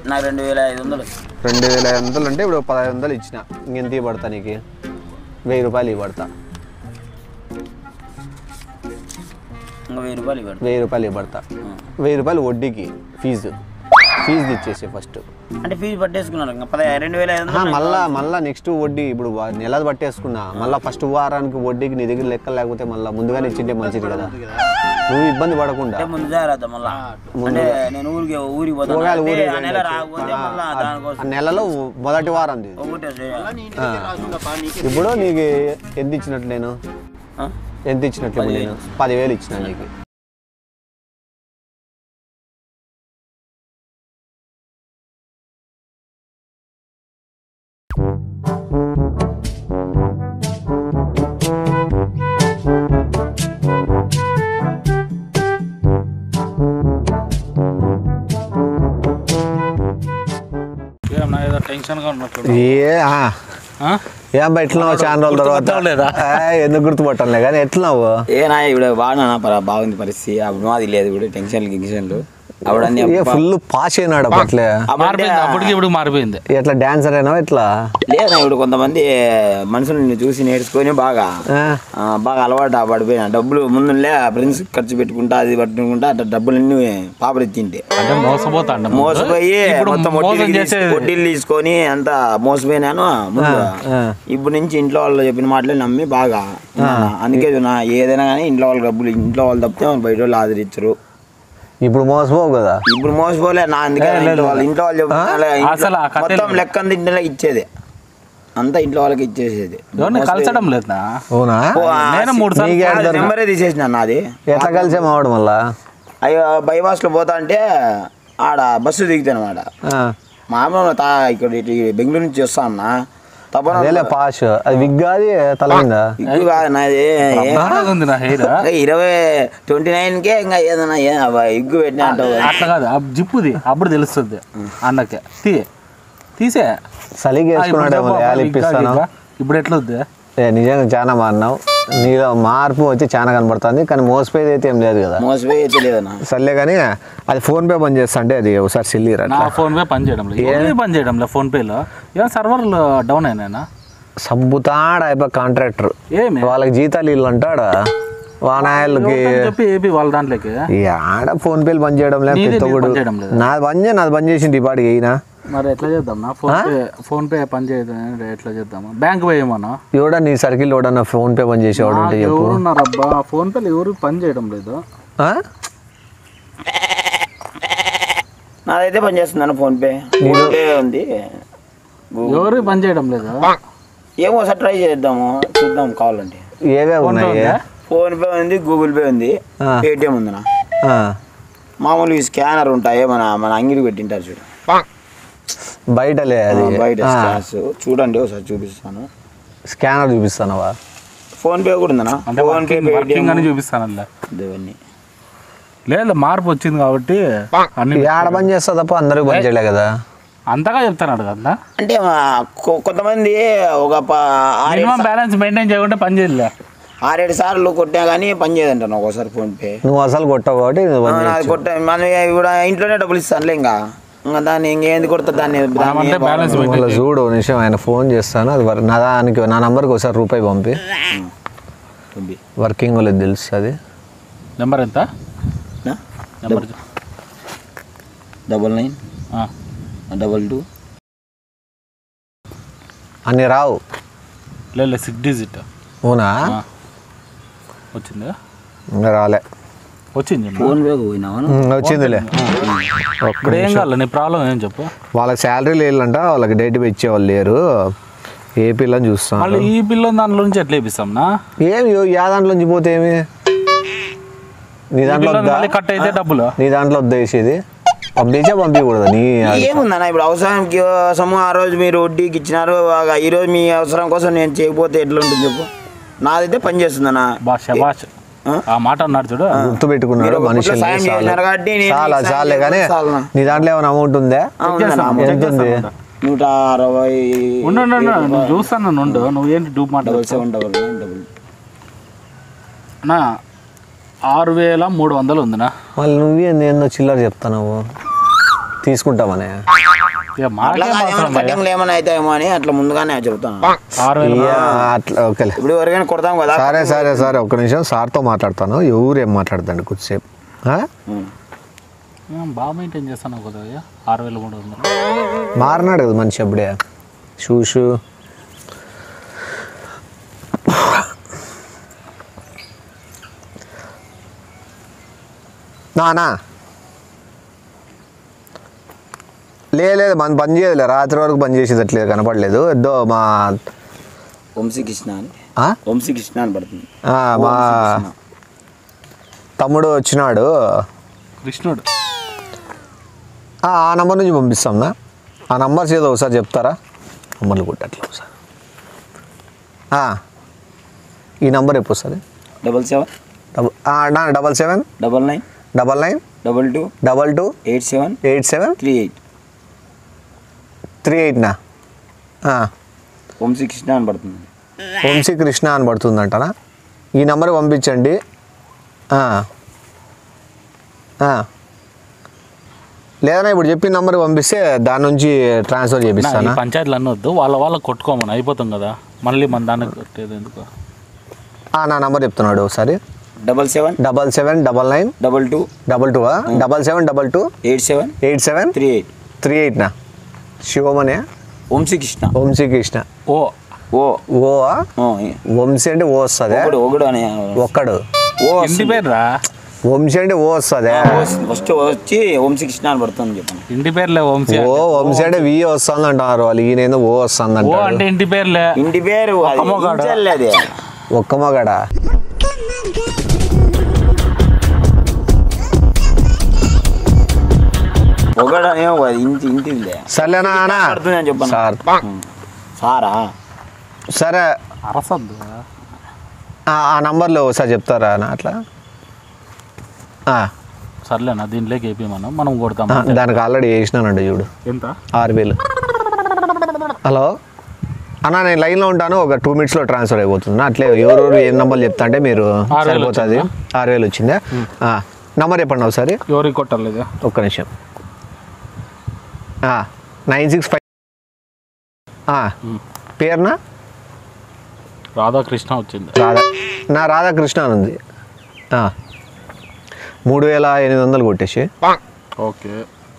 నాకు రెండు వేల ఐదు వందలు రెండు వేల ఐదు వందలు అంటే ఇప్పుడు పదహైదు వందలు ఇచ్చిన ఇంకెంత ఇవ్వబడతా నీకు వెయ్యి రూపాయలు ఇవ్వబడతా ఇంకా వెయ్యి రూపాయలు ఇవ్వండి వెయ్యి రూపాయలు ఇవ్వబడతా వెయ్యి రూపాయలు వడ్డీకి ఫీజు ఫీజు ఇచ్చేసి ఫస్ట్ అంటే ఫీజు పట్టేసుకున్నారు ఇంకా పదహైదు రెండు వేల ఐదు వందలు మళ్ళా మళ్ళా నెక్స్ట్ వడ్డీ ఇప్పుడు వా- నెలది పట్టేసుకున్నా మళ్ళీ ఫస్ట్ వారానికి వడ్డీకి నీ దగ్గర లెక్క లేకపోతే మళ్ళీ ముందుగానే ఇచ్చింటే మంచిది కదా నువ్వు ఇబ్బంది పడకుండా అంటే ముందు జాగ్రత్త మళ్ళా అంటే నేను ఊరికి ఊరికి పోతాను ఒకవేళ అంటే ఊరికి ఆ నెల రాకపోతే మళ్ళా దానికోసం ఆ నెలలో మొదటి వారం ఇది ఒకటే చేయాలి. ఇప్పుడు నీకు ఎంత ఇచ్చినట్లు నేను ఆ? ఎంత ఇచ్చినట్లు ఇప్పుడు నేను పదివేలు ఇచ్చిన నీకు ఏమన్నా ఏదో టెన్షన్గా ఉన్నట్లు ఏ ఆ. ఏం బా ఎట్లున్నావు చాలా రోజుల తర్వాత గుర్తుపట్టలేదా? ఆ, ఎందుకు గుర్తుపట్టలే కానీ ఎట్లున్నావు ఏ నా ఇప్పుడు బాగున్నా పర బాగుంది పరిస్థితి అప్పుడు మాది లేదు ఇప్పుడు టెన్షన్లు గిన్షన్లు అప్పుడు అన్ని ఏ ఫుల్ పాస్ అయినాడు అప్పట్లే మారిపోయింది అప్పటికి ఇప్పుడు మారిపోయింది ఎట్లా డాన్సర్ అయినావు ఎట్లా లేదా ఇప్పుడు కొంతమంది మనుషుల్ని చూసి నేర్చుకొని బాగా ఆ, ఆ, బాగా అలవాటు పడిపోయినా డబ్బులు ముందులే ఫ్రెండ్స్ ఖర్చు పెట్టుకుంటా అది పట్టుకుంటా అట్లా డబ్బులన్నీ పాపడి తింటే అంటే మోసపోతాండ మోసపోయి ఇప్పుడు మొత్తం మోసం వడ్డీలు తీసు- చేసేది వడ్డీలు తీసుకొని అంత మోసపోయినాను ముందు ఆ. ఇప్పుడు నుంచి ఇంట్లో వాళ్ళు చెప్పిన మాటలే నమ్మి బాగా ఉన్నాను. అందుకే నా ఏదైనా కానీ ఇంట్లో వాళ్ళ డబ్బులు ఇంట్లో వాళ్ళు తప్పితే మన బయట వాళ్ళు ఆదరించరు ఇప్పుడు మోసపోవు కదా ఇప్పుడు మోసపోలే నా అందుకే నా ఇంట్లో వాళ్ళు ఇంట్లో వాళ్ళు చెప్తున్నా అసలు ఆ కథే మొత్తం లెక్క అంతా ఇంట్లో ఇచ్చేది అంతా ఇంట్లో వాళ్ళకి ఇచ్చేసేది ఎవరిని కలచడం లేదా అవునా ఓ, ఆ నేను మూడు సార్లు నీకే నాది అర్థం నెంబరే తీసేసిన నాది ఎట్లా కలిసే మావాడు మళ్ళా అయ్యో బైపాస్లో పోతా అంటే ఆడ బస్సు దిగుతాను అనమాట ఆ, మా అమ్మ తా ఇక్కడ ఇటు బెంగళూరు నుంచి వస్తా అన్న తప్పన అదేలే పాష్ అది విగ్గాది తల మీద ఇగ్గు కాదు నాది బాగా ఉంది నా హెయిర్ ఏ, ఇరవై ట్వంటీ నైన్కే ఇంకా ఏదన్నా ఏ అబ్బా, ఇగ్గు పెట్టినా అంటావు కదా. అట్లా కాదు ఆ జిప్పుది అప్పుడు తెలుస్తుంది అన్నకే తీ తీసే సలిగి ఆ, ఇప్పుడు వేసుకున్నాడు చెప్పు, ఏళ్ళు ఇంకా, ఇప్పిస్తాను ఇంకా. ఇప్పుడు ఎట్లా వద్దు ఏ నిజంగా చాలా మారినావు నీలో మార్పు వచ్చి చాలా కనబడుతుంది కానీ మోసపోయేది అయితే ఏం లేదు కదా మోసపోయి అయితే లేదన్నా సర్లే కానీ అది ఫోన్ పే పని చేస్తా అంటే అది ఒకసారి చెల్లిరా నా ఫోన్ పే పని చేయడం లేదు ఏమీ పని చేయడం లేదు ఫోన్ పేలో ఏం సర్వర్లు డౌన్ అయినా సబ్బుతాడ అయిపోయి కాంట్రాక్టర్ ఏమి వాళ్ళకి జీతాలు ఇల్లు అంటాడా వానాయలకి ఎవరికని చెప్పి ఏపీ వాళ్ళ దాంట్లోకి ఆడ ఫోన్ పేలు పని చేయడం లేదు నీది పెద్ద నీది కూడా పని చేయడం లేదా? నాది పని చేయ నాది పని చేసింది ఈ పాటికి అయినా మరి ఎట్లా చేద్దాం నా ఫోన్ పే ఫోన్ పే పని చేయడం ఎట్లా చేద్దామా బ్యాంక్ పోయేమన్నా ఎవడా నీ సర్కిల్ ఎవడన్నా ఫోన్ పే పని చేసేవాడు ఉంటే చెప్పు ఎవరున్నారు అబ్బా ఫోన్ పేలు ఎవరు పని చేయడం లేదు ఆ? నాదైతే పని చేస్తుందన్న ఫోన్ పే ఫోన్ పే ఉంది ఎవరు పని చేయడం లేదు ఏమో ఒకసారి ట్రై చేద్దాము చూద్దాం కావాలంటే ఏవే ఉన్నాయి ఫోన్ పే ఉంది గూగుల్ పే ఉంది ఆ. పేటిఎం ఉందన్న ఆ. మామూలు స్కానర్ ఉంటాయి మన మన అంగిడి పెట్టింటారు చూడు బయటలే అది ఆ, బయట స్కాన్స్ చూడండి ఒకసారి చూపిస్తాను స్కానర్ చూపిస్తానవా ఫోన్ పే కూడా ఉందన్నా అంటే PhonePe working Paytm working అని చూపిస్తాను ఇవన్నీ లేదు మార్పు వచ్చింది కాబట్టి అన్ని ఆడ పని చేస్తా తప్ప అందరికి పని చేయలే కదా అంతగా చెప్తున్నాడు కదా అంటే మా కొ- కొంతమంది ఒక ప- ఆరేడు మినిమం బ్యాలెన్స్ మెయింటైన్ చేయకుంటే పని చేయలే ఆరేడు సార్లు కొట్టినా కానీ పని చేయదంటాను ఒకసారి ఫోన్ పే నువ్వు అసలు కొట్టవు కాబట్టి నువ్వు పని ఆ, అది కొట్ట మనం ఇప్పుడు ఇంట్లోనే డబ్బులు ఇస్తానులే ఇంకా ఇంకా దాన్ని ఇంకేంది కొడతా దాన్ని దాన్ని అంటే బ్యాలెన్స్ చేయొచ్చు. మళ్ళీ చూడు ఒక నిమిషం ఆయన ఫోన్ చేస్తాను అది వర్- నా దానికి నా నంబర్కి ఒకసారి రూపాయి పంపి పంపి. వర్కింగ్ వాళ్ళకి తెలుసు అది నెంబర్ ఎంత నా? Number double nine double two అన్ని రావు లేదు సిక్స్ డిజిట్ అవునా వచ్చింది ఇంకా రాలే వచ్చింది ఫోన్ పే పోయినావా ఉమ్, వచ్చిందిలే ఇప్పుడు ఏం కావాలి నీ ప్రాబ్లం ఏం చెప్పు వాళ్ళకి శాలరీ లేదంట వాళ్ళకి డేట్ ఇచ్చేవాళ్ళు లేరు ఏపీలో చూస్తాం మళ్ళీ ఈ బిల్లు దాంట్లో నుంచి ఎట్లా ఇప్పిస్తాంనా ఏమి యా దాంట్లో నుంచి పోతే ఏమి నీ దాంట్లో బిల్లు వద్దా మళ్ళీ కట్ అయితే డబ్బులు నీ దాంట్లో వద్దా వేసేది పంపించా పంపించకూడదు నీ ఏముందన్న ఇప్పుడు అవసరానికి కోసము ఆ రోజు మీరు వడ్డీకి ఇచ్చినారు ఆ- ఈ రోజు మీ అవసరం కోసం నేను చేయకపోతే ఎట్లా ఉంటుంది చెప్పు నాదైతే పని చేస్తుందన్న బా శబాష్ ఆ మాట అన్నాడు చూడు గుర్తు పెట్టుకున్నాడు మీరు ఒక మనుషుల్ని పూట సాయం చేసినారు కాబట్టి నేను చాలా మీకు సాయం చాలే కానీ చేయకపోతే చాలునా? నీ దాంట్లో ఏమైనా అమౌంట్ ఉందా ఆ, ఉందన్న. ఎంత ఉంది నూట అరవై ఉండు ఉండు, ఉండు. నువ్వు చూస్తాను నుండు నువ్వేంటి డూప్ మాట double seven double nine double నా ఆరు వేల మూడు వందలు ఉందినా మళ్ళీ నువ్వే ఏందో చిల్లర చెప్తావు తీసుకుంటామనే ఇక మాకేం అట్లా అవసరం భయ్యా. కటింగ్లు ఏమైనా అవుతాయేమో అని అట్లా ముందుగానే చెబుతాను ఆరు వేలు ఇక అట్లా ఓకేలే ఇప్పుడు ఎవరికైనా కొడతాం కదా సరే సరే సరే ఒక్క నిమిషం సార్తో మాట్లాడతాను ఎవరు ఏం మాట్లాడదండి కొద్దిసేపు ఆ? ఉం. ఏం బాగా మెయింటైన్ చేస్తాను కదా భయ్యా. ఆరు వేల మూడు వందలు మారినాడు కదా మనిషి అప్పుడే షూషు నానా లే లేదు మన పని చేయదులే రాత్రి వరకు పని చేసేటట్లేదు కనపడలేదు ఎద్దో మా వంశీ కృష్ణ అని ఆ? వంశీ కృష్ణ అని పడుతుంది ఆ, మా తమ్ముడు వచ్చినాడు కృష్ణుడు ఆ ఆ నంబర్ నుంచి పంపిస్తాంనా ఆ నంబర్స్ ఏదో ఒకసారి చెప్తారా నంబర్లు కొట్టట్లే ఒకసారి ఆ, ఈ నంబర్ ఎప్పుడు వస్తుంది డబల్ సెవెన్ డబల్ నా double seven double nine double nine double two double two eight seven eight seven three eight three ఎయిట్నా వంశీ కృష్ణ అని పడుతుంది వంశీ కృష్ణ అని పడుతుందంటనా ఈ నంబర్ పంపించండి ఆ. ఆ. లేదన్నా ఇప్పుడు చెప్పిన నంబర్ పంపిస్తే దాని నుంచి ట్రాన్స్ఫర్ నా, ఈ చేపిస్తానా పంచాయతీలు అన్నీ వద్దు వాళ్ళ వాళ్ళ కొట్టుకోమని అయిపోతాం కదా మళ్ళీ మన దానికి కొట్టేది ఎందుకు ఆ, నా నంబర్ చెప్తున్నాడు ఒకసారి double seven double seven double nine double two double two double seven double two eight seven eight seven three eight three ఎయిట్నా శివమనే వంశీ కృష్ణ వంశీ కృష్ణ ఓ ఓ ఓ ఓ, వంశీ అంటే ఓ వస్తుంది ఒకడు ఒకడు అని ఒక్కడు ఓ ఇంటి పేరు రా వంశీ అంటే ఓ వస్తుంది ఫస్ట్ వచ్చి వంశీ కృష్ణ అని పడుతుంది చెప్పాను ఇంటి పేర్లే వంశీ ఓ వంశీ అంటే వి వస్తుంది అంటారు వాళ్ళు ఈయన ఓ వస్తుంది ఓ అంటారు అంటే ఇంటి పేర్లే ఇంటి పేరు అది ఒక్క మొగాడు. ఇంచల్లే అది ఒక్క మగాడా ఒకడు అనేమో అది ఇంటి ఇంటిదిలే సర్లేనా అన్నా? పడుతుంది అని చెప్పాను సార్ ఉం. సారా సరే అరసద్దు ఆ ఆ నంబర్లో ఒకసారి చెప్తారా అన్న అట్లా ఆ, సర్లేనా దీంట్లోకి వేపి మనం మనం కొడతాం ఆ, దానికి ఆల్రెడీ వేసినానండి చూడు ఎంత ఆరు వేలు హలో అన్న నేను లైన్లో ఉంటాను ఒక టూ మినిట్స్లో ట్రాన్స్ఫర్ అయిపోతుంది అట్లే ఎవరెవరు ఏ నంబర్ చెప్తా అంటే మీరు ఆరు వేలు సరిపోతుంది ఆరు వేలు వచ్చిందా ఆ, నంబర్ చెప్పండి ఒకసారి ఎవరికి కొట్టలేదు ఒక్క నిమిషం నైన్ సిక్స్ ఫైవ్ పేరునా రాధాకృష్ణ వచ్చింది రాధా నా రాధాకృష్ణ అని ఉంది ఆ. మూడు వేల ఎనిమిది వందలు కొట్టేసి ఓకే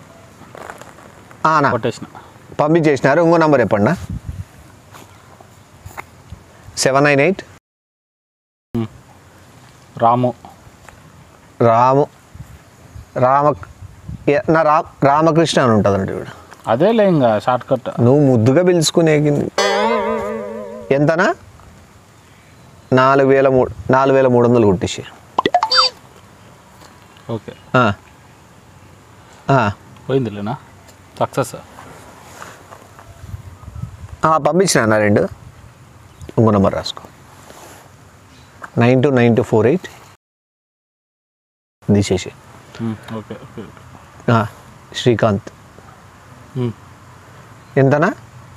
ఆ, అన్న కొట్టేసిన పంపించేసినారు ఇంకో నంబర్ చెప్పండి seven nine eight Ramu Ramu Rama ఏ- నా రా రామకృష్ణ అని ఉంటుందండి ఇప్పుడు అదేలే ఇంకా షార్ట్ కట్ నువ్వు ముద్దుగా పిలుచుకునే ఎంతనా నాలుగు వేల మూడు నాలుగు వేల మూడు వందలు కొట్టేసి ఓకే ఆ. ఆ. పోయిందిలేనా సక్సెస్ ఆ, పంపించిన అన్న రెండు ఇంకో నెంబర్ రాసుకో nine two nine two four eight తీసేసి ఓకే ఓకే ఆ, శ్రీకాంత్ ఉమ్. ఎంతనా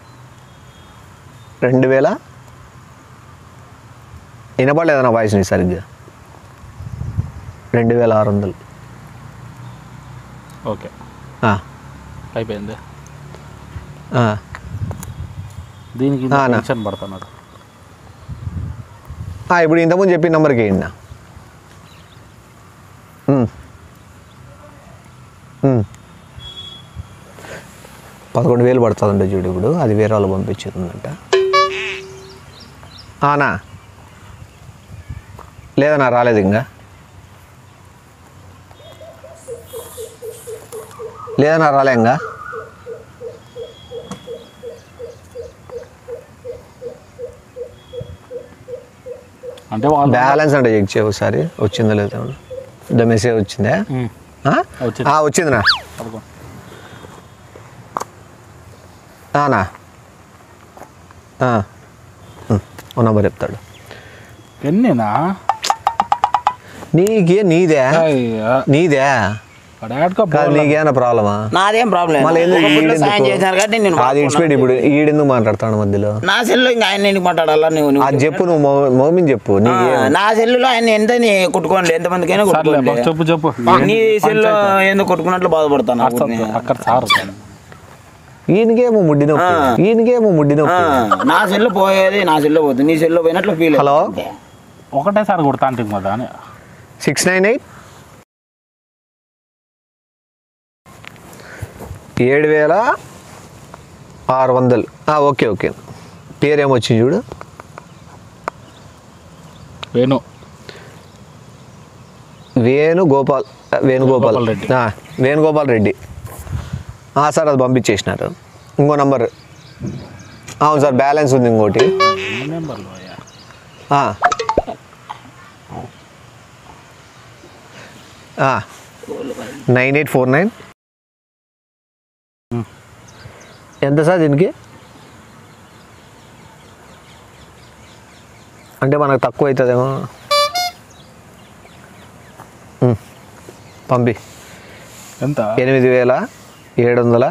రెండు వేల వినపడలేదన్న వాయిస్ నీ సరిగ్గా రెండు వేల ఆరు వందలు ఓకే ఆ, అయిపోయింది ఆ. దీనికి ఆ, నా. టెన్షన్ పడుతున్నాడు ఆ, ఇప్పుడు ఇంతకుముందు చెప్పిన నెంబర్కి వేయండి నా. ఉమ్. ఉమ్. పదకొండు వేలు పడుతుందంట చూడు ఇప్పుడు అది వేరే వాళ్ళు పంపించిందంట ఆనా లేదన్నా రాలేదు ఇంకా లేదన్నా రాలే ఇంకా అంటే వాళ్ళు బ్యాలెన్స్ అంటే చెక్ చేయ ఒకసారి వచ్చిందో లేదో ద మెసేజ్ వచ్చిందా ఉమ్. ఆ? వచ్చింది. ఆ, వచ్చిందినా పదకొండు. ఆనా ఆ. ఉమ్, ఓ నంబర్ చెప్తాడు ఎన్నినా నీకే నీదే అయ్యా. నీదే పడాడుకో కాదు నీకేమైనా ప్రాబ్లమా నాదేం ప్రాబ్లం మళ్ళీ ఎందుకు సాయం చేశారు కాబట్టి నేను అది ఇడిచిపెట్టి ఇప్పుడు ఈడెందుకు మాట్లాడతాడు మధ్యలో నా సెల్లో ఇంకా ఆయన ఎందుకు మాట్లాడాలా నువ్వు నువ్వు అది చెప్పు నువ్వు మో- మోమిన్ చెప్పు ఆ, నీకే నా సెల్లులో ఆయన ఎంత కొట్టుకోండి ఎంతమందికైనా సర్లే కొట్టుకోండి మాకు చెప్పు చెప్పు నీ సెల్లో ఎందుకు కొట్టుకున్నట్లు బాధపడతాను అక్కడ సార్ ఈయనకేమో ముడ్డి నొప్పి ఈయనకేమో ముడ్డి ఆ, నొప్పి నా సెల్లు పోయేది నా సెల్లో పోతుంది నీ సెల్లో పోయినట్లు ఫీల్ హలో? ఒకటేసారి కొడతా అంటే కదా అని సిక్స్ నైన్ ఎయిట్ ఏడు వేల ఆరు వందలు ఆ, ఓకే ఓకే పేరు ఏమొచ్చింది చూడు వేణు వేణు గోపాల్ వేణుగోపాల్ గోపాల్ రెడ్డి. ఆ, వేణుగోపాల్ రెడ్డి ఆ, సార్ అది పంపించేసినారు ఇంకో నంబర్ అవును సార్ బ్యాలెన్స్ ఉంది ఇంకోటి నెంబర్లో అయ్యా ఆ. ఆ. నైన్ ఎయిట్ ఫోర్ నైన్ ఎంత సార్ దీనికి అంటే మనకు తక్కువ అవుతుందేమో ఉమ్. పంపి ఎంత ఎనిమిది వేల ఏడు వందల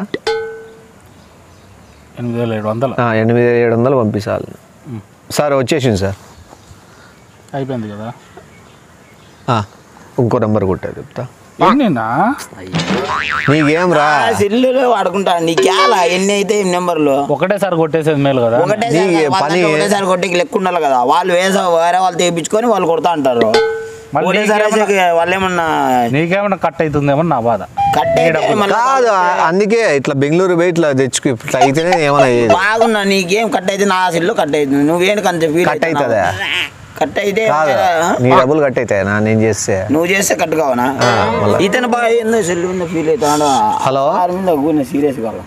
ఎనిమిది వేల ఏడు వందలు ఆ, ఎనిమిది వేల ఏడు వందలు పంపించాలి సార్ వచ్చేసింది సార్ అయిపోయింది కదా ఆ, ఇంకో నెంబర్ కొట్టా చెప్తా ఎన్నినా నీకేం రా ఆ సెల్లులో వాడుకుంటా నీకేలా ఎన్ని అయితే ఎన్ని నెంబర్లు ఒకటేసారి కొట్టేసేది మేలు కదా ఒకటేసారి నీకు వాళ్ళ పని- దగ్గర ఒకటేసారి కొట్టి లెక్క ఉండాలి కదా వాళ్ళు వేసా వేరే వాళ్ళు తెప్పించుకొని వాళ్ళు కొడతా అంటారు మళ్ళీ ఒకటేసారి నీకేమన్నా- వేసాక వాళ్ళు ఏమన్నా నీకేమైనా కట్ అవుతుందేమో నా బాధ కట్టేస్తే మళ్ళీ కాదు ఆ- అందుకే ఇట్లా బెంగళూరు పోయి ఇట్లా తెచ్చుకు ఇట్లా అయితేనే ఏమైనా అయ్యేది. బాగున్నా నీకేం కట్ అయితే నా సెల్లు కట్ అవుతుంది నువ్వేంటి అంత ఫీల్ కట్ అవుతుందా? కట్ అయితే కాదు ఆ? నీ డబ్బులు కట్ అవుతాయి నా నేను చేస్తే నువ్వు చేస్తే కట్ కావనా ఆ, మళ్ళా. ఇతను బాగా ఏందో సెల్ మీద ఫీల్ అవుతాడు హలో? వారి మీద కూర్చొని సీరియస్ కావాలి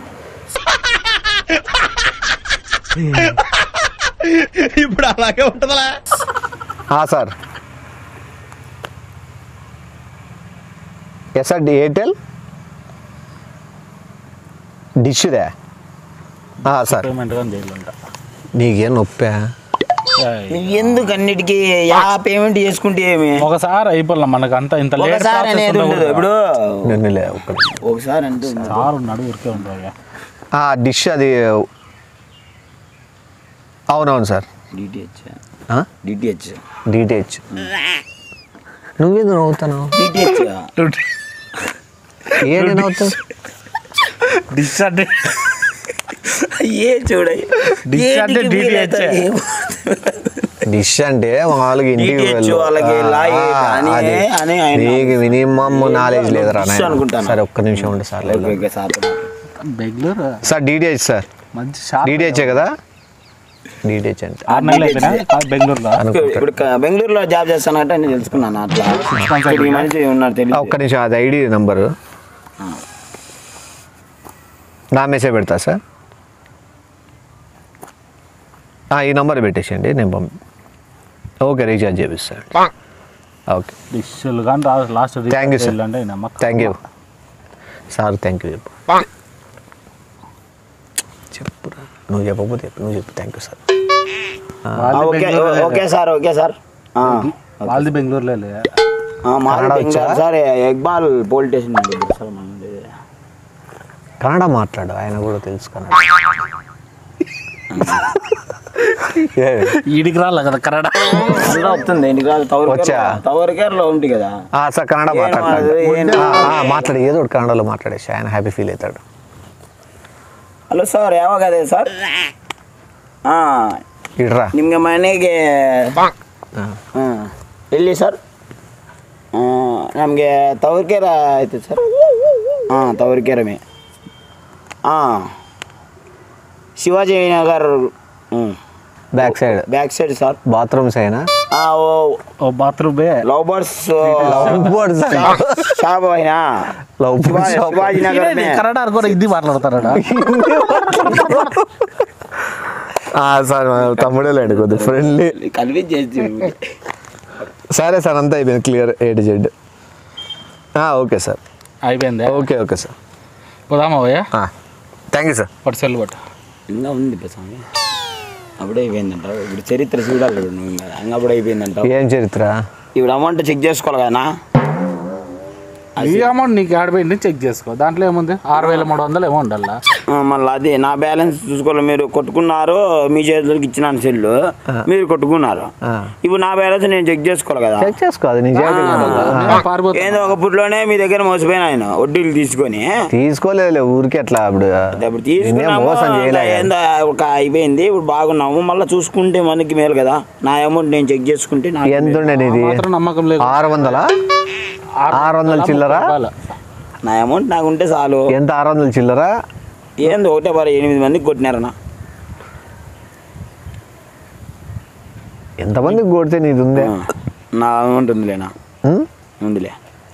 ఆ, సార్ ఎస్ సార్ ఎయిర్టెల్ డిష్దే ఆ, సార్ పేమెంట్ కానీ చేయాలంట నీకేం నొప్పా ఏయ్. నువ్వు ఎందుకు అన్నిటికీ యా పేమెంట్ చేసుకుంటే ఏమి ఒకసారి అయిపోలే మనకు అంత ఇంత లేట్ ఒకసారి అనేది ఉండదు ఇప్పుడు నిన్ను లే ఒక్క నిమిషం. ఒకసారి అంటే ఉండదు. సార్ ఉన్నాడు ఊరికే ఉండవు ఆ డిష్ అది అవునవును సార్ డిటిహెచ్ ఆ? డిటిహెచ్ డిటిహెచ్ నువ్వేందుకు నవ్వుతాను డిటిహెచ్ ఏడు నవ్వుతావు డిష్ అంటే ఏ చూడయి డిష్ అంటే DTH. డిష్ అంటే మామూలుగా ఇంటికి DTH వెళ్ళు. వాళ్ళకి ఆ, లాయి ఆ, అని- అది. అని ఆయన- నీకు మినిమమ్ నాలెడ్జ్ లేదురా డిష్ నాయన. అనుకుంటాను. సరే ఒక్క నిమిషం ఉండి sir Bengaluru sir DTH sir మంచి షాప్ డిటిహెచ్ కదా డిటిహెచ్ అంటే ఆరు నెలలు అయిపోయినా కాదు బెంగళూరులో అనుకుంటా ఇప్పుడు క- బెంగళూరులో జాబ్ చేస్తానంటే నేను తెలుసుకున్నాను అట్లా ఇప్పుడు ఈ మనిషి ఉన్నారు ఆ, తెలియదు ఒక్క నిమిషం అది ఐడి నంబరు నా మెసేజ్ పెడతా సార్ ఆ, ఈ నంబర్ పెట్టేసేయండి నేను పంపి ఓకే రీఛార్జ్ చేపిస్తాను ఓకే డిష్లు కానీ రా లాస్ట్ Thank you, sir. అంటే నమ్మకం thank you sir thank you చెప్పు చెప్పురా నువ్వు చెప్పకపోతే చెప్పు నువ్వు చెప్పు థ్యాంక్ యూ సార్ వాళ్ళది ఓకే బెంగళూరులో ఓకే సార్ ఓకే సార్ ఆ, వాళ్ళది బెంగళూరులో లే. ఆ, మాది కన్నడ బెంగళూరు వచ్చా? సార్ ఎగ్బాల్ పోలీస్ స్టేషన్ ఉంది సార్ మనది. కన్నడ మాట్లాడు ఆయన కూడా తెలుసు కన్నడ ఏ, ఈడికి రాలే కదా కన్నడ కన్నడ వస్తుంది ఇంటికి రాదు టవర్ వచ్చా? టవర్ కేర్లో ఉంది కదా ఆ, సార్ కన్నడ ఏం మాట్లాడతాడు అది, ఏం ఆ, ఆ, మాట్లాడు ఏదో ఒకటి కన్నడలో మాట్లాడేసి ఆయన హ్యాపీ ఫీల్ అవుతాడు ಹಲೋ ಸರ್ ಯಾವಾಗದೆ ಸರ್ ಹಾಂ ಇಡ್ರಾ ನಿಮಗೆ ಮನೆಗೆ ಹಾ. ಹಾಂ ಎಲ್ಲಿ ಸರ್ ನಮಗೆ ತವರ್ಕೆರೆ ಆಯ್ತು ಸರ್ ಹಾಂ ತವರ್ಕೆರೆ ಮೇ ಹಾಂ ಶಿವಾಜಿ ನಗರ್ ಹ್ಞೂ back side back side sir bathrooms అయినా ಹಾಂ ಓ ఓ బాత్రూమ్ బే love birds love birds shop అయినా లవ్ బర్డ్స్ ಶಿವಾಜಿ ನಗರ್ ಮೇ కన్నడ కూడా ఇది మాట్లాడతారా సార్ మా తమ్ముడే లేడు కొద్దిగా ఫ్రెండ్లీ కన్విన్స్ చేసి సరే సార్ అంతా అయిపోయింది క్లియర్ ఏడు జెడ్ ఓకే సార్ అయిపోయింది ఓకే ఓకే సార్ పోదామా భయ్యా థ్యాంక్ యూ సార్ పట్టు సెల్ పట్టు ఇంకా ఉంది ఇప్పుడు స్వామి అప్పుడే అయిపోయిందంట ఇప్పుడు చరిత్ర చూడాలి ఇప్పుడు నువ్వు ఇంకా ఇంకా అప్పుడే అయిపోయిందంట ఏం చరిత్ర ఇప్పుడు అమౌంట్ చెక్ చేసుకోవాలి కదనా ఈ అమౌంట్ నీకు ఆడిపోయింది చెక్ చేసుకో దాంట్లో ఏముంది ఆరు వేల మూడు వందలు ఏమో ఉండాలా ఆ, మళ్ళీ అదే నా బ్యాలెన్స్ చూసుకోవాలి మీరు కొట్టుకున్నారు మీ చేతులకి ఇచ్చినాను సెల్లు మీరు కొట్టుకున్నారు ఆ. ఇప్పుడు నా బ్యాలెన్స్ నేను చెక్ చేసుకోవాలి కదా చెక్ చేసుకో అది నిజాయితీగా ఉండాలా? నేను పారిపోతా ఏందో ఒక పుట్లోనే మీ దగ్గర మోసపోయిన ఆయన వడ్డీలు తీసుకొని తీసుకోలేదు ఊరికి అట్లా అప్పుడు ఇప్పుడు నిన్నేం తీసుకున్నాము మోసం చేయలే ఏందో ఒక అయిపోయింది ఇప్పుడు బాగున్నాము మళ్ళీ చూసుకుంటే మనకి మేలు కదా నా అమౌంట్ నేను చెక్ చేసుకుంటే నా ఎంత ఉండే నీది మాత్రం నమ్మకం లేదు ఆరు వందలా ఆరు వందల చిల్లరా రూపాయలు. నా అమౌంట్ నాకు ఉంటే చాలు ఎంత ఆరు వందల చిల్లరా ఏంది ఒకటే మరి ఎనిమిది మందికి కొట్టినారన్న ఎంతమందికి కొడితే నీది ఉందే నా అమౌంట్ ఉందిలేనా ఉం? ఉందిలే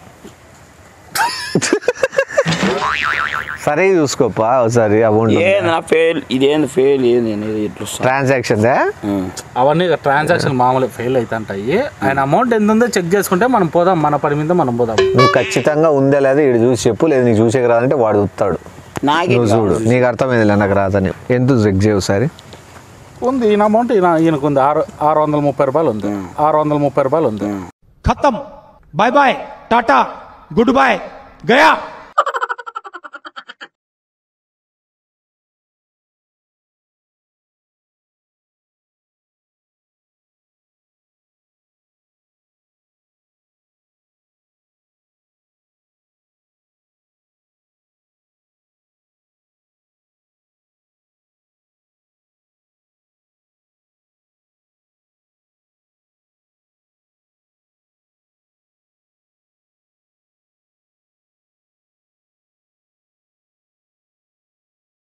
సరే చూసుకోపా ఒకసారి అమౌంట్ ఏంది నా ఫెయిల్ ఇదేంది ఫెయిల్ ఏంది అనేది ఇట్లా వస్తుంది. ట్రాన్సాక్షన్ ఉం. అవన్నీ ట్రాన్సాక్షన్ మామూలు ఫెయిల్ అవుతుంటాయి ఆయన అమౌంట్ ఎంత ఉందో చెక్ చేసుకుంటే మనం పోదాం మన పని మీద మనం పోదాం నువ్వు ఖచ్చితంగా ఉందే లేదా ఇటు చూసి చెప్పు లేదు నీకు చూసేకి రాదంటే వాడు వస్తాడు నాకే నువ్వు చూడు నీకు అర్థమైందిలే నాకు రాదని ఎంత చెక్ చేయవు ఒకసారి ఉంది ఈయన అమౌంట్ ఈయన ఈయనకు ఉంది ఆరు ఆరు వందల ముప్పై రూపాయలు ఉంది ఆరు వందల ముప్పై రూపాయలు ఉంది खत्म बाय बाय टाटा गुड बाय गया